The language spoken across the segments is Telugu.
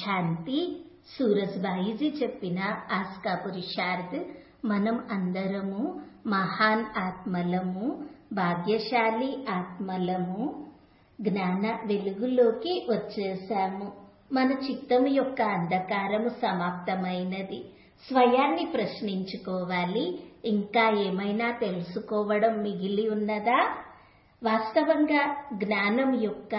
శాంతి సూరజ్బాయిజీ చెప్పిన ఆస్కా పురుషార్థ్ మనం అందరము మహాన్ ఆత్మలము భాగ్యశాలి ఆత్మలము జ్ఞాన వెలుగులోకి వచ్చేశాము మన చిత్తము యొక్క అంధకారము సమాప్తమైనది స్వయాన్ని ప్రశ్నించుకోవాలి ఇంకా ఏమైనా తెలుసుకోవడం మిగిలి ఉన్నదా వాస్తవంగా జ్ఞానం యొక్క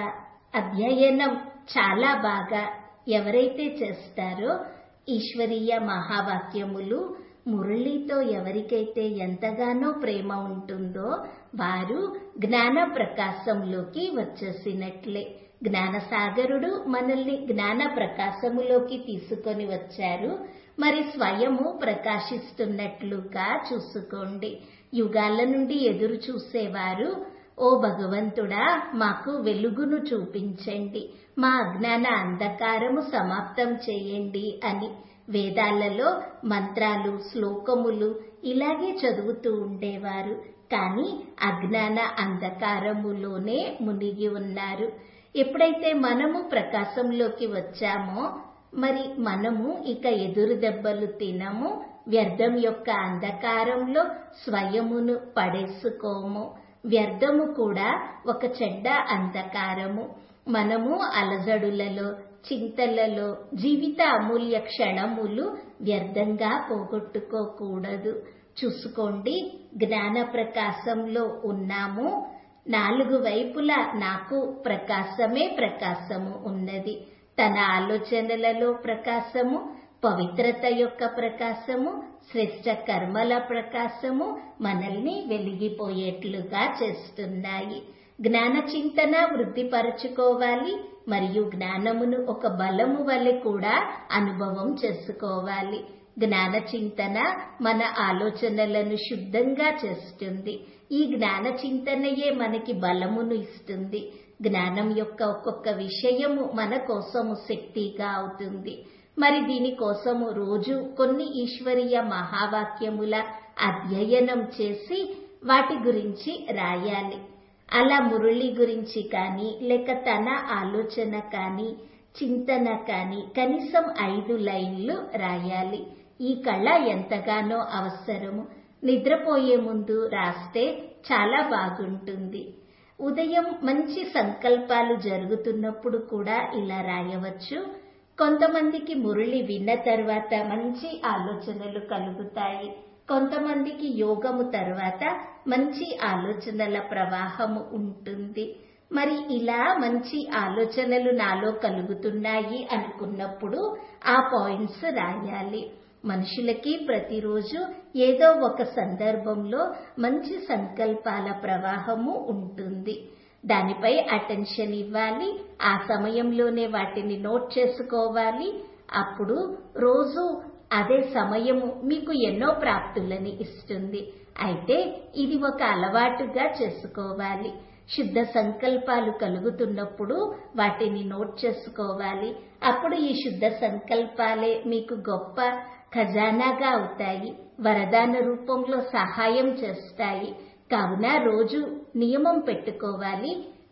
అధ్యయనం చాలా బాగా ఎవరైతే చేస్తారో ఈశ్వరీయ మహావాక్యములు మురళితో ఎవరికైతే ఎంతగానో ప్రేమ ఉంటుందో వారు జ్ఞాన ప్రకాశంలోకి వచ్చేసినట్లే జ్ఞానసాగరుడు మనల్ని జ్ఞాన ప్రకాశములోకి తీసుకొని వచ్చారు మరి స్వయము ప్రకాశిస్తున్నట్లుగా చూసుకోండి యుగాల నుండి ఎదురు చూసేవారు ఓ భగవంతుడా మాకు వెలుగును చూపించండి మా అజ్ఞాన అంధకారము సమాప్తం చేయండి అని వేదాలలో మంత్రాలు శ్లోకములు ఇలాగే చదువుతూ ఉండేవారు కానీ అజ్ఞాన అంధకారములోనే మునిగి ఉన్నారు ఎప్పుడైతే మనము ప్రకాశంలోకి వచ్చామో మరి మనము ఇక ఎదురు దెబ్బలు తినము వ్యర్థం యొక్క అంధకారంలో స్వయమును పడేసుకోము వ్యర్థము కూడా ఒక చెడ్డ అంధకారము మనము అలజడులలో చింతలలో జీవిత అమూల్య క్షణములు వ్యర్థంగా పోగొట్టుకోకూడదు చూసుకోండి జ్ఞాన ప్రకాశంలో ఉన్నాము నాలుగు వైపులా నాకు ప్రకాశమే ప్రకాశము ఉన్నది తన ఆలోచనలలో ప్రకాశము పవిత్రత యొక్క ప్రకాశము శ్రేష్ట కర్మల ప్రకాశము మనల్ని వెలిగిపోయేట్లుగా చేస్తున్నాయి జ్ఞాన చింతన వృద్ధిపరచుకోవాలి మరియు జ్ఞానమును ఒక బలము వలె కూడా అనుభవం చేసుకోవాలి జ్ఞాన చింతన మన ఆలోచనలను శుద్ధంగా చేస్తుంది ఈ జ్ఞాన చింతనయే మనకి బలమును ఇస్తుంది జ్ఞానం యొక్క ఒక్కొక్క విషయము మన కోసము శక్తిగా అవుతుంది మరి దీనికోసము రోజు కొన్ని ఈశ్వరీయ మహావాక్యముల అధ్యయనం చేసి వాటి గురించి రాయాలి అలా మురళి గురించి కానీ లేక తన ఆలోచన కానీ చింతన కానీ కనీసం ఐదు లైన్లు రాయాలి ఈ కళ ఎంతగానో అవసరము నిద్రపోయే ముందు రాస్తే చాలా బాగుంటుంది ఉదయం మంచి సంకల్పాలు జరుగుతున్నప్పుడు కూడా ఇలా రాయవచ్చు కొంతమందికి మురళి విన్న తర్వాత మంచి ఆలోచనలు కలుగుతాయి కొంతమందికి యోగము తర్వాత మంచి ఆలోచనల ప్రవాహము ఉంటుంది మరి ఇలా మంచి ఆలోచనలు నాలో కలుగుతున్నాయి అనుకున్నప్పుడు ఆ పాయింట్స్ రాయాలి మనుషులకి ప్రతిరోజు ఏదో ఒక సందర్భంలో మంచి సంకల్పాల ప్రవాహము ఉంటుంది దానిపై అటెన్షన్ ఇవ్వాలి ఆ సమయంలోనే వాటిని నోట్ చేసుకోవాలి అప్పుడు రోజు అదే సమయము మీకు ఎన్నో ప్రాప్తులని ఇస్తుంది అయితే ఇది ఒక అలవాటుగా చేసుకోవాలి శుద్ధ సంకల్పాలు కలుగుతున్నప్పుడు వాటిని నోట్ చేసుకోవాలి అప్పుడు ఈ శుద్ధ సంకల్పాలే మీకు గొప్ప ఖజానాగా అవుతాయి వరదాన రూపంలో సహాయం చేస్తాయి కావున రోజు నియమం పెట్టుకోవాలి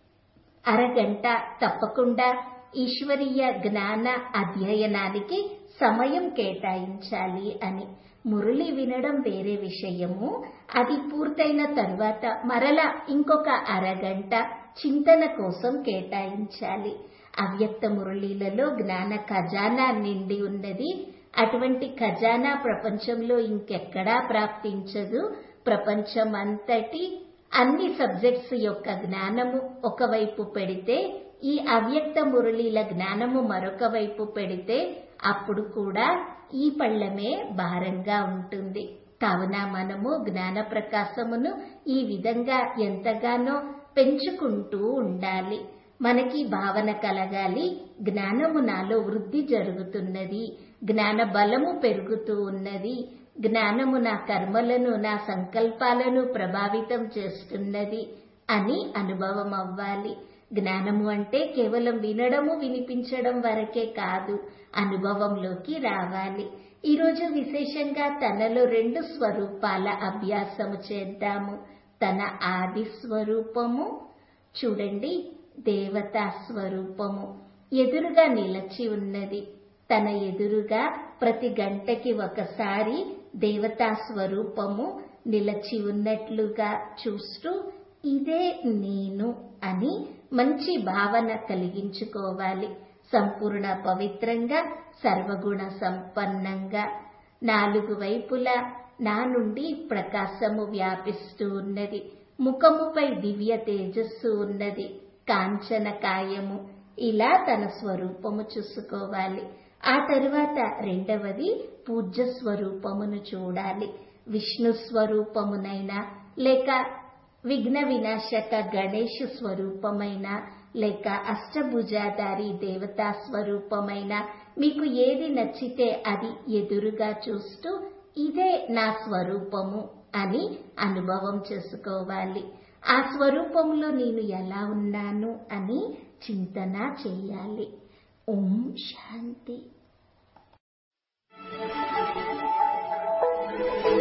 అరగంట తప్పకుండా ఈశ్వరీయ జ్ఞాన అధ్యయనానికి సమయం కేటాయించాలి అని మురళి వినడం వేరే విషయము అది పూర్తయిన తరువాత మరలా ఇంకొక అరగంట చింతన కోసం కేటాయించాలి అవ్యక్త మురళీలలో జ్ఞాన ఖజానా నిండి ఉన్నది అటువంటి ఖజానా ప్రపంచంలో ఇంకెక్కడా ప్రాప్తించదు ప్రపంచం అంతటి అన్ని సబ్జెక్ట్స్ యొక్క జ్ఞానము ఒకవైపు పెడితే ఈ అవ్యక్త మురళీల జ్ఞానము మరొక వైపు పెడితే అప్పుడు కూడా ఈ పళ్ళమే భారంగా ఉంటుంది కావున మనము జ్ఞాన ప్రకాశమును ఈ విధంగా ఎంతగానో పెంచుకుంటూ ఉండాలి మనకి భావన కలగాలి జ్ఞానము నాలో వృద్ధి జరుగుతున్నది జ్ఞాన బలము పెరుగుతూ ఉన్నది జ్ఞానము నా కర్మలను నా సంకల్పాలను ప్రభావితం చేస్తున్నది అని అనుభవం అవ్వాలి జ్ఞానము అంటే కేవలం వినడము వినిపించడం వరకే కాదు అనుభవంలోకి రావాలి ఈరోజు విశేషంగా తనలో రెండు స్వరూపాల అభ్యాసము చేద్దాము తన ఆది స్వరూపము చూడండి దేవతా స్వరూపము ఎదురుగా నిలచి ఉన్నది తన ఎదురుగా ప్రతి గంటకి ఒకసారి దేవతా స్వరూపము నిలచి ఉన్నట్లుగా చూస్తూ ఇదే నేను అని మంచి భావన కలిగించుకోవాలి సంపూర్ణ పవిత్రంగా సర్వగుణ సంపన్నంగా నాలుగు వైపులా నా నుండి ప్రకాశము వ్యాపిస్తూ ఉన్నది ముఖముపై దివ్య తేజస్సు ఉన్నది కాంచన కాయము ఇలా తన స్వరూపము చూసుకోవాలి ఆ తరువాత రెండవది పూజ్య స్వరూపమును చూడాలి విష్ణు స్వరూపమునైనా లేక విఘ్న వినాశక గణేష్ స్వరూపమైన లేక అష్టభుజాధారి దేవతా స్వరూపమైన మీకు ఏది నచ్చితే అది ఎదురుగా చూస్తూ ఇదే నా స్వరూపము అని అనుభవం చేసుకోవాలి ఆ స్వరూపంలో నేను ఎలా ఉన్నాను అని చింతన చేయాలి ఓం శాంతి